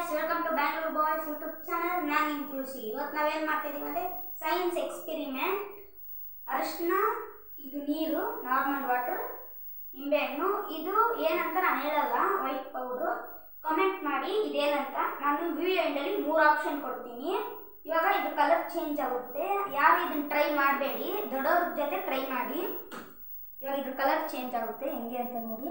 guys welcome to Bangalore boys YouTube channel ನಾನು ನಿಮ್ಮ ತುಳಸಿ ಇವತ್ತು ನಾವೇನು ಮಾಡ್ತಿದ್ದೀವಿ ಅಂದರೆ ಸೈನ್ಸ್ ಎಕ್ಸ್ಪೆರಿಮೆಂಟ್ ಅರಿಶಿನ ಇದು ನೀರು ನಾರ್ಮಲ್ ವಾಟರ್ ನಿಂಬೆಹಣ್ಣು ಇದು ಏನಂತ ನಾನು ಹೇಳಲ್ಲ ವೈಟ್ ಪೌಡ್ರು ಕಮೆಂಟ್ ಮಾಡಿ ಇದೇನಂತ ನಾನು ವಿಡಿಯೋ ಎಂಡಲ್ಲಿ ಮೂರು ಆಪ್ಷನ್ ಕೊಡ್ತೀನಿ ಇವಾಗ ಇದು ಕಲರ್ ಚೇಂಜ್ ಆಗುತ್ತೆ ಯಾರು ಇದನ್ನ ಟ್ರೈ ಮಾಡಬೇಡಿ ದೊಡ್ಡವ್ರ ಜೊತೆ ಟ್ರೈ ಮಾಡಿ ಇವಾಗ ಇದ್ರ ಕಲರ್ ಚೇಂಜ್ ಆಗುತ್ತೆ ಹೆಂಗೆ ಅಂತ ನೋಡಿ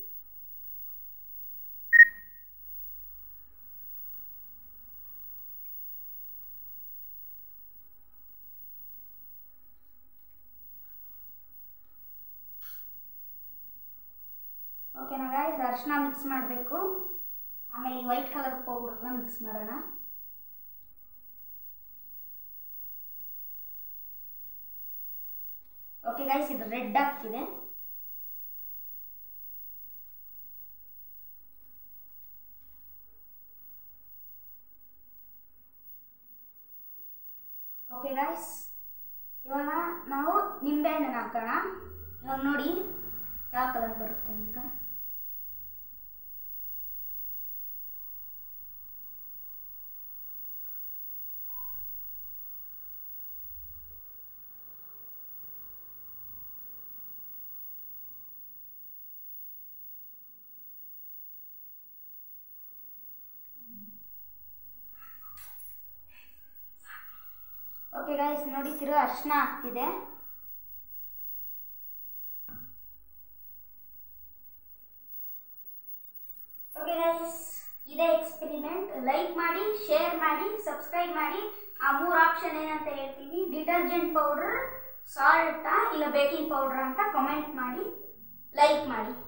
ಓಕೆನಾ ಗಾಯ್ಸ್ ಅರಿಶಿನ ಮಿಕ್ಸ್ ಮಾಡಬೇಕು ಆಮೇಲೆ ಈ ವೈಟ್ ಕಲರ್ ಪೌಡ್ರನ್ನ ಮಿಕ್ಸ್ ಮಾಡೋಣ ಓಕೆ ಗೈಸ್ ಇದು ರೆಡ್ ಆಗ್ತಿದೆ ಓಕೆ ಗೈಸ್ ಇವಾಗ ನಾವು ನಿಂಬೆಹಣ್ಣನ್ನು ಹಾಕೋಣ ಇವಾಗ ನೋಡಿ ಯಾವ ಕಲರ್ ಬರುತ್ತೆ ಅಂತ ಓಕೆ ಗೈಸ್ ನೋಡಿ ತಿರು ಅರ್ಶಿನ ಆಗ್ತಿದೆ ಓಕೆ ಗೈಸ್ ಇದೇ ಎಕ್ಸ್ಪೆರಿಮೆಂಟ್ ಲೈಕ್ ಮಾಡಿ ಶೇರ್ ಮಾಡಿ ಸಬ್ಸ್ಕ್ರೈಬ್ ಮಾಡಿ ಆ ಮೂರು ಆಪ್ಷನ್ ಏನಂತ ಹೇಳ್ತೀನಿ ಡಿಟರ್ಜೆಂಟ್ ಪೌಡರ್ ಸಾಲ್ಟಾ ಇಲ್ಲ ಬೇಕಿಂಗ್ ಪೌಡರ್ ಅಂತ ಕಮೆಂಟ್ ಮಾಡಿ ಲೈಕ್ ಮಾಡಿ